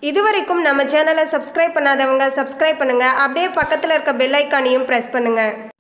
இதுவரைக்கும் நம்ம சேனலை சப்ஸ்கிரைப் பண்ணாதவங்க சப்ஸ்கிரைப் பண்ணுங்க அப்படியே பக்கத்தில் இருக்க பெல் ஐக்கானையும் ப்ரெஸ் பண்ணுங்க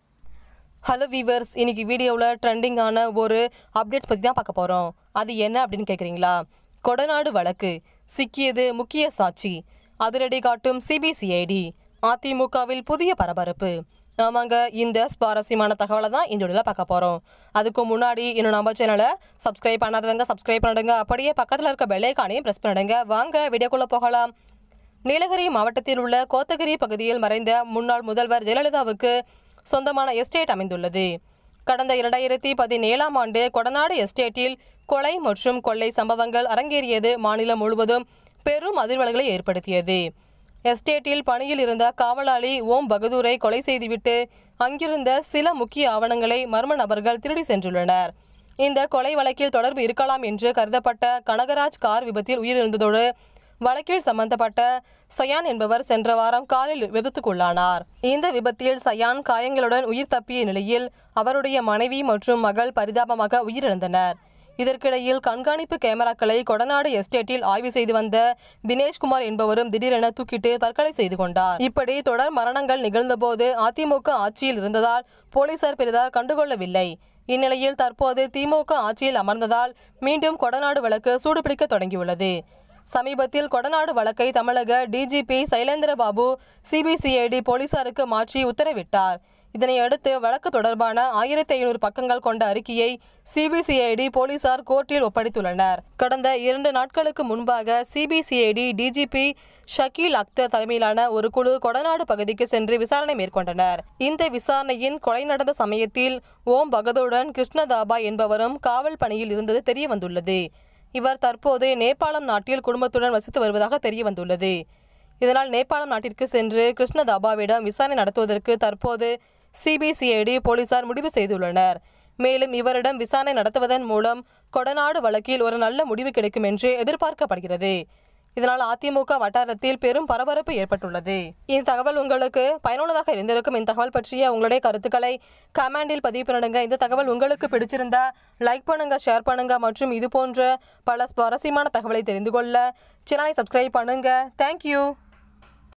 ஹலோ வீவர்ஸ் இன்னைக்கு வீடியோவில் ட்ரெண்டிங்கான ஒரு அப்டேட்ஸ் பற்றி தான் பார்க்க போகிறோம் அது என்ன அப்படின்னு கேட்குறீங்களா கொடநாடு வழக்கு சிக்கியது முக்கிய சாட்சி அதிரடி காட்டும் சிபிசிஐடி அதிமுகவில் புதிய பரபரப்பு ஆமாங்க இந்த சுவாரஸ்யமான தகவலை தான் இந்த வீடியோவில் பார்க்க போகிறோம் அதுக்கு முன்னாடி இன்னும் நம்ம சேனலை சப்ஸ்கிரைப் பண்ணாதவங்க சப்ஸ்கிரைப் பண்ணிடுங்க அப்படியே பக்கத்தில் இருக்க பெல்லைக்கானையும் ப்ரெஸ் பண்ணிடுங்க வாங்க வீடியோக்குள்ளே போகலாம் நீலகிரி மாவட்டத்தில் உள்ள கோத்தகிரி பகுதியில் மறைந்த முன்னாள் முதல்வர் ஜெயலலிதாவுக்கு சொந்தமான எஸ்டேட் அமைந்துள்ளது கடந்த இரண்டாயிரத்தி பதினேழாம் ஆண்டு கொடநாடு எஸ்டேட்டில் கொலை மற்றும் கொள்ளை சம்பவங்கள் அரங்கேறியது மாநிலம் முழுவதும் பெரும் அதிர்வலைகளை ஏற்படுத்தியது எஸ்டேட்டில் பணியில் இருந்த காவலாளி ஓம் பகதூரை கொலை செய்துவிட்டு அங்கிருந்த சில முக்கிய ஆவணங்களை மர்ம நபர்கள் திருடி சென்றுள்ளனர் இந்த கொலை வழக்கில் தொடர்பு இருக்கலாம் என்று கருதப்பட்ட கனகராஜ் கார் விபத்தில் உயிரிழந்ததோடு வழக்கில் சம்பந்தப்பட்ட சயான் என்பவர் சென்ற வாரம் காரில் விபத்துக்குள்ளானார் இந்த விபத்தில் சயான் காயங்களுடன் உயிர் தப்பிய நிலையில் அவருடைய மனைவி மற்றும் மகள் பரிதாபமாக உயிரிழந்தனர் இதற்கிடையில் கண்காணிப்பு கேமராக்களை கொடநாடு எஸ்டேட்டில் ஆய்வு செய்து வந்த தினேஷ்குமார் என்பவரும் திடீரென தூக்கிட்டு தற்கொலை செய்து கொண்டார் இப்படி தொடர் மரணங்கள் நிகழ்ந்தபோது அதிமுக ஆட்சியில் இருந்ததால் போலீசார் பெரிதாக கண்டுகொள்ளவில்லை இந்நிலையில் தற்போது திமுக ஆட்சியில் அமர்ந்ததால் மீண்டும் கொடநாடு வழக்கு சூடுபிடிக்க தொடங்கியுள்ளது சமீபத்தில் கொடநாடு வழக்கை தமிழக டிஜிபி சைலேந்திர பாபு சிபிசிஐடி போலீசாருக்கு மாற்றி உத்தரவிட்டார் இதனை அடுத்து வழக்கு தொடர்பான ஆயிரத்தி ஐநூறு பக்கங்கள் கொண்ட அறிக்கையை சிபிசிஐடி போலீசார் கோர்ட்டில் ஒப்படைத்துள்ளனர் கடந்த இரண்டு நாட்களுக்கு முன்பாக சிபிசிஐடி டிஜிபி ஷக்கீல் அக்தர் தலைமையிலான ஒரு குழு கொடநாடு பகுதிக்கு சென்று விசாரணை மேற்கொண்டனர் இந்த விசாரணையின் கொலை நடந்த சமயத்தில் ஓம் பகதூருடன் கிருஷ்ணதாபா என்பவரும் காவல் பணியில் இருந்தது தெரிய வந்துள்ளது இவர் தற்போது நேபாளம் நாட்டில் குடும்பத்துடன் வசித்து வருவதாக தெரிய வந்துள்ளது இதனால் நேபாளம் நாட்டிற்கு சென்று கிருஷ்ணதாபாவிடம் விசாரணை நடத்துவதற்கு தற்போது சிபிசிஐடி போலீசார் முடிவு செய்துள்ளனர் மேலும் இவரிடம் விசாரணை நடத்துவதன் மூலம் கொடநாடு வழக்கில் ஒரு நல்ல முடிவு கிடைக்கும் என்று எதிர்பார்க்கப்படுகிறது இதனால் அதிமுக வட்டாரத்தில் பெரும் பரபரப்பு ஏற்பட்டுள்ளது இந்த தகவல் உங்களுக்கு பயனுள்ளதாக இருந்திருக்கும் இந்த தகவல் பற்றிய உங்களுடைய கருத்துக்களை கமெண்டில் பதிவு பண்ணிடுங்க இந்த தகவல் உங்களுக்கு பிடிச்சிருந்தா லைக் பண்ணுங்க ஷேர் பண்ணுங்க மற்றும் இது போன்ற பல சுவாரஸ்யமான தகவலை தெரிந்து கொள்ள சேனலை சப்ஸ்கிரைப் பண்ணுங்க தேங்க்யூ